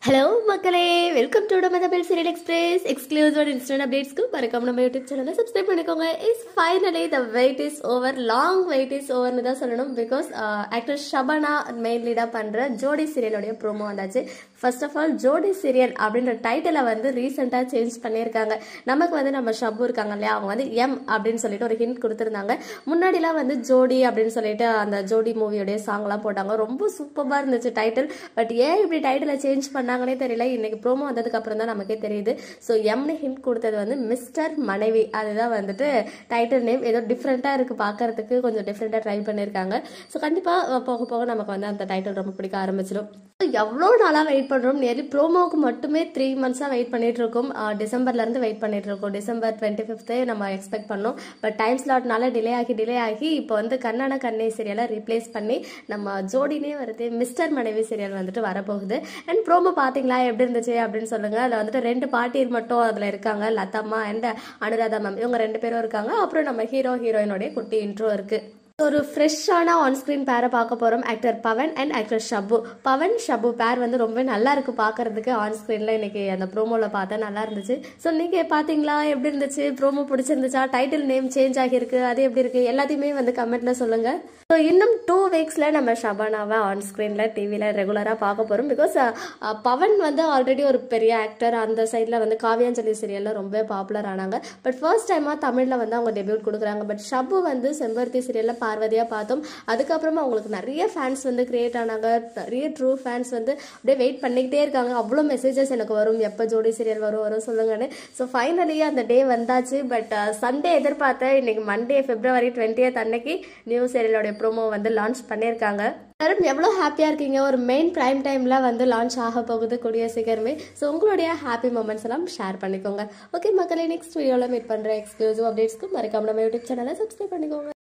hello மக்களே welcome to மதபெல் serial express exclusive instant அப்டேட்ஸ்க்கு மறக்காம நம்ம யூடியூப் சேனலை சப்ஸ்கிரைப் பண்ணிக்கோங்க is finally the wait is over long wait is ஓவர்னு தான் சொல்லணும் பிகாஸ் ஆக்டர் ஷபனா மெயின் லீடாக பண்ணுற ஜோடி சீரியலோடைய ப்ரோமோ வந்தாச்சு first of all Jodi serial அப்படின்ற டைட்டிலை வந்து ரீசெண்டாக சேஞ்ச் பண்ணியிருக்காங்க நமக்கு வந்து நம்ம ஷபு இருக்காங்க இல்லையா அவங்க வந்து எம் அப்படின்னு சொல்லிட்டு ஒரு ஹிண்ட் கொடுத்துருந்தாங்க முன்னாடிலாம் வந்து ஜோடி அப்படின்னு சொல்லிட்டு அந்த ஜோடி மூவியோடைய சாங்லாம் போட்டாங்க ரொம்ப சூப்பராக இருந்துச்சு டைட்டில் பட் ஏன் இப்படி டைட்டிலை சேஞ்ச் பண்ணாங்கன்னே தெரியல இன்னைக்கு ப்ரோமோ வந்ததுக்கு அப்புறம் தான் நமக்கே தெரியுது ஸோ எம்னு ஹிண்ட் கொடுத்தது வந்து மிஸ்டர் மனைவி அதுதான் வந்துட்டு டைட்டில் நேம் ஏதோ டிஃப்ரெண்ட்டாக இருக்குது பார்க்கறதுக்கு கொஞ்சம் டிஃப்ரெண்ட்டாக ட்ரை பண்ணியிருக்காங்க ஸோ கண்டிப்பாக போக போக நமக்கு வந்து அந்த டைட்டில் ரொம்ப பிடிக்க ஆரம்பிச்சிடும் எவ்வளோ நாளாக வெயிட் பண்ணுறோம் நேர்லி ப்ரோமோவுக்கு மட்டுமே த்ரீ மந்த்ஸாக வெயிட் பண்ணிட்டு இருக்கோம் ஆஹ் டிசம்பர்லேருந்து வெயிட் பண்ணிட்டு இருக்கோம் டிசம்பர் டுவெண்ட்டி ஃபிஃப்த்தே நம்ம எக்ஸ்பெக்ட் பண்ணோம் பட் டைம் ஸ்லாட்னால டிலே ஆகி டிலே ஆகி இப்போ வந்து கண்ணான கண்ணே சீரியலை ரீப்ளேஸ் பண்ணி நம்ம ஜோடினே வருது மிஸ்டர் மனைவி சீரியல் வந்துட்டு வரப்போகுது அண்ட் ப்ரோமோ பார்த்தீங்களா எப்படி இருந்துச்சு அப்படின்னு சொல்லுங்க அதில் வந்துட்டு ரெண்டு பாட்டியர் மட்டும் அதில் இருக்காங்க லதம்மா அண்ட் அனுராதா மேம் இவங்க ரெண்டு பேரும் இருக்காங்க அப்புறம் நம்ம ஹீரோ ஹீரோயினோடைய குட்டி இன்ட்ரோ இருக்கு ஒரு ஃப்ரெஷ்ஷான ஆன் ஸ்க்ரீன் பேரை பார்க்க போகிறோம் actor Pavan and actor Shabu Pavan Shabu பேர் வந்து ரொம்ப நல்லா இருக்கு பார்க்கறதுக்கு ஆன் ஸ்க்ரீனில் இன்னைக்கு அந்த ப்ரோமோவில் பார்த்தா நல்லா இருந்துச்சு ஸோ நீங்கள் பார்த்தீங்களா எப்படி இருந்துச்சு ப்ரோமோ பிடிச்சிருந்துச்சா டைட்டில் நேம் சேஞ்ச் ஆகியிருக்கு அது எப்படி இருக்கு எல்லாத்தையுமே வந்து கமெண்ட்ல சொல்லுங்க ஸோ இன்னும் டூ வீக்ஸில் நம்ம ஷபானாவை ஆன் ஸ்க்ரீனில் டிவியில் ரெகுலராக பார்க்க போகிறோம் பிகாஸ் பவன் வந்து ஆல்ரெடி ஒரு பெரிய ஆக்டர் அந்த சைடில் வந்து காவியாஞ்சலி சீரியலில் ரொம்ப பாப்புலர் ஆனாங்க பட் ஃபர்ஸ்ட் டைமாக தமிழில் வந்து அவங்க டெபியூட் கொடுக்குறாங்க பட் ஷபு வந்து செம்பருத்தி சீரியலில் பார்வதியாக பார்த்தோம் அதுக்கப்புறமா அவங்களுக்கு நிறைய ஃபேன்ஸ் வந்து கிரியேட் ஆனாங்க நிறைய ட்ரூ ஃபேன்ஸ் வந்து அப்படியே வெயிட் பண்ணிக்கிட்டே இருக்காங்க அவ்வளோ மெசேஜஸ் எனக்கு வரும் எப்போ ஜோடி சீரியல் வரும் வரும் சொல்லுங்கன்னு ஸோ ஃபைனலி அந்த டே வந்தாச்சு பட் சண்டே எதிர்பார்த்தேன் இன்னைக்கு மண்டே பிப்ரவரி டுவெண்ட்டியத் அன்னைக்கு நியூ சீரியலோடைய ப்ரோமோ வந்து லான்ச் பண்ணியிருக்காங்க எல்லாரும் எவ்வளோ ஹாப்பியாக இருக்கீங்க ஒரு மெயின் ப்ரைம் டைமில் வந்து லான்ச் ஆக போகுது கூடிய சீக்கிரமே ஸோ உங்களுடைய ஹாப்பி மூமெண்ட்ஸ் எல்லாம் ஷேர் பண்ணிக்கோங்க ஓகே மக்களே நெக்ஸ்ட் வீடியோவில் மீட் பண்ணுற எக்ஸ்க்ளூசிவ் அப்டேட்ஸ்க்கு மறக்காம நம்ம யூடியூப் சேனலை சப்ஸ்கிரைப் பண்ணிக்கோங்க